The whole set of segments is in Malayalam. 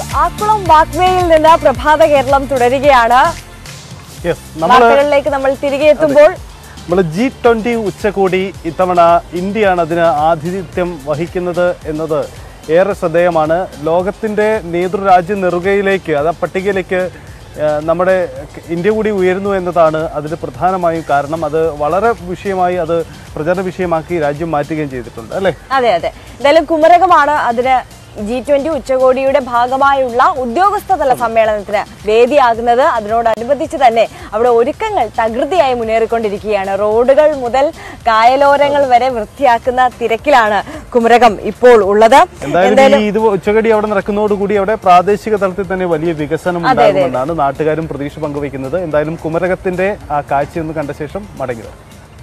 ആക്കുളം വാക്വേയിൽ നിന്ന് പ്രഭാത കേരളം തുടരുകയാണ് യെസ് നമ്മൾ വാർത്തകളിലേക്ക് നമ്മൾ തിരികെ എത്തുമ്പോൾ നമ്മൾ ജി ട്വൻ്റി ഉച്ചകോടി ഇത്തവണ ഇന്ത്യയാണ് അതിന് ആതിഥ്യം വഹിക്കുന്നത് എന്നത് ഏറെ ശ്രദ്ധേയമാണ് ലോകത്തിൻ്റെ നേതൃരാജ്യ നെറുകയിലേക്ക് അത് ആ പട്ടികയിലേക്ക് ആ, നമ്മുടെ ഇന്ത്യ കൂടി ഉയരുന്നു എന്നതാണ് അതിന് പ്രധാനമായും കാരണം അത് വളരെ വിഷയമായി അത് പ്രചരണ വിഷയമാക്കി രാജ്യം മാറ്റുകയും ചെയ്തിട്ടുണ്ട് അല്ലേ അതെ അതെ എന്തായാലും കുമരകമാണ് അതിന് ജി ട്വന്റി ഉച്ചകോടിയുടെ ഭാഗമായുള്ള ഉദ്യോഗസ്ഥതല സമ്മേളനത്തിന് വേദിയാകുന്നത് അതിനോടനുബന്ധിച്ച് തന്നെ അവിടെ ഒരുക്കങ്ങൾ തകൃതിയായി മുന്നേറിക്കൊണ്ടിരിക്കുകയാണ് റോഡുകൾ മുതൽ കായലോരങ്ങൾ വരെ വൃത്തിയാക്കുന്ന തിരക്കിലാണ് കുമരകം ഇപ്പോൾ ഉള്ളത് എന്തായാലും ഈ ഇത് ഉച്ചകടി അവിടെ നടക്കുന്നതോടുകൂടി അവിടെ പ്രാദേശിക തലത്തിൽ തന്നെ വലിയ വികസനം ഉണ്ടാകുമെന്നാണ് നാട്ടുകാരും പ്രതീക്ഷ പങ്കുവയ്ക്കുന്നത് എന്തായാലും കുമരകത്തിന്റെ ആ കാഴ്ചയൊന്ന് കണ്ട ശേഷം മടങ്ങി വരാം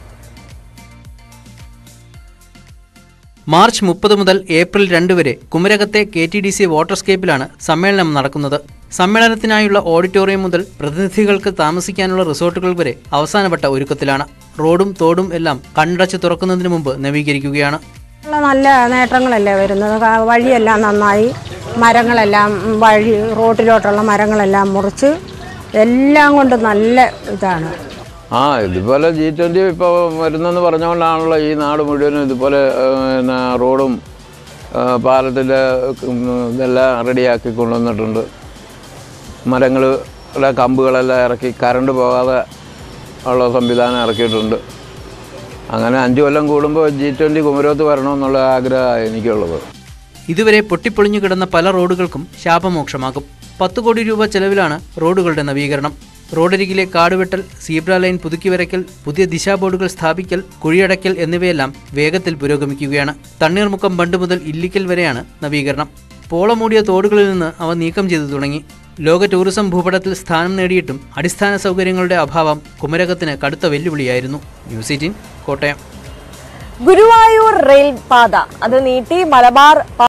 മാർച്ച് മുപ്പത് മുതൽ ഏപ്രിൽ രണ്ട് വരെ കുമരകത്തെ കെ ടി ഡി സി വാട്ടർസ്കേപ്പിലാണ് സമ്മേളനം നടക്കുന്നത് സമ്മേളനത്തിനായുള്ള ഓഡിറ്റോറിയം മുതൽ പ്രതിനിധികൾക്ക് താമസിക്കാനുള്ള റിസോർട്ടുകൾ വരെ അവസാനവട്ട ഒരുക്കത്തിലാണ് റോഡും തോടും എല്ലാം കണ്ണടച്ച് തുറക്കുന്നതിന് മുമ്പ് നവീകരിക്കുകയാണ് ഉള്ള നല്ല നേട്ടങ്ങളല്ലേ വരുന്നത് കാ- വഴിയെല്ലാം നന്നായി മരങ്ങളെല്ലാം ഉം, വഴി റോട്ടിലോട്ടുള്ള മരങ്ങളെല്ലാം മുറിച്ച് എല്ലാം കൊണ്ട് നല്ല ഇതാണ് ആ ഇതുപോലെ ജി ട്വൻ്റി ഇപ്പോൾ വരുന്നെന്ന് പറഞ്ഞുകൊണ്ടാണല്ലോ ഈ നാട് മുഴുവനും ഇതുപോലെ ആ, പിന്നെ റോഡും പാലത്തിൻ്റെ ഇതെല്ലാം റെഡിയാക്കി കൊണ്ടുവന്നിട്ടുണ്ട് മരങ്ങളുടെ കമ്പുകളെല്ലാം ഇറക്കി കറണ്ട് പോകാതെ ഉള്ള സംവിധാനം ഇറക്കിയിട്ടുണ്ട് അങ്ങനെ അഞ്ച് കൊല്ലം കൂടുമ്പോൾ ജി ട്വൻ്റി കുമരകത്ത് വരണമെന്നുള്ള ആഗ്രഹമാണ് എനിക്കുള്ളത് ഇതുവരെ പൊട്ടിപ്പൊളിഞ്ഞു കിടന്ന പല റോഡുകൾക്കും ശാപമോക്ഷമാകും പത്ത് കോടി രൂപ ചെലവിലാണ് റോഡുകളുടെ നവീകരണം റോഡരികിലെ കാടുവെട്ടൽ സീബ്ര ലൈൻ പുതുക്കി വരയ്ക്കൽ പുതിയ ദിശാ ബോർഡുകൾ സ്ഥാപിക്കൽ കുഴിയടയ്ക്കൽ എന്നിവയെല്ലാം വേഗത്തിൽ പുരോഗമിക്കുകയാണ് തണ്ണീർമുക്കം ബണ്ട് മുതൽ ഇല്ലിക്കൽ വരെയാണ് നവീകരണം പോളമൂടിയ തോടുകളിൽ നിന്ന് അവ നീക്കം ചെയ്തു തുടങ്ങി ലോക ടൂറിസം ഭൂപടത്തിൽ സ്ഥാനം നേടിയിട്ടും അടിസ്ഥാന സൗകര്യങ്ങളുടെ അഭാവം കുമരകത്തിന് കടുത്ത വെല്ലുവിളിയായിരുന്നു news eighteen Kottayam Guruvayur rail പാത അത് നീട്ടി മലബാർ